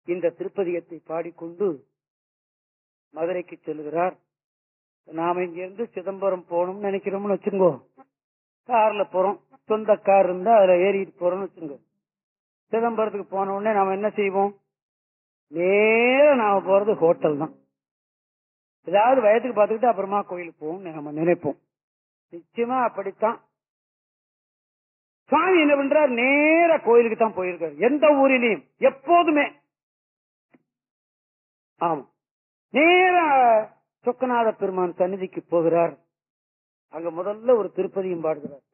இந்த திருப்பதிகத்தை பாடிக்கொண்டு மதுரைக்கு செல்கிறார் நாம இங்க இருந்து சிதம்பரம் போகணும்னு நினைக்கிறோம்னு வச்சுங்கோ கார்ல போறோம் சொந்த கார் இருந்தா அதுல ஏறிட்டு போறோம்னு வச்சுங்க சிதம்பரத்துக்கு போன உடனே நாம என்ன செய்வோம் நேர நாம போறது ஹோட்டல் தான் ஏதாவது வயதுக்கு பார்த்துக்கிட்டு அப்புறமா கோயிலுக்கு போவோம் நம்ம நினைப்போம் நிச்சயமா அப்படித்தான் சுவாமி என்ன பண்றார் நேர கோயிலுக்கு தான் போயிருக்காரு எந்த ஊரிலையும் எப்போதுமே ஆமா நேர சொக்கநாத பெருமான் சந்நிதிக்கு போகிறார் அங்க முதல்ல ஒரு திருப்பதியும் பாடுகிறார்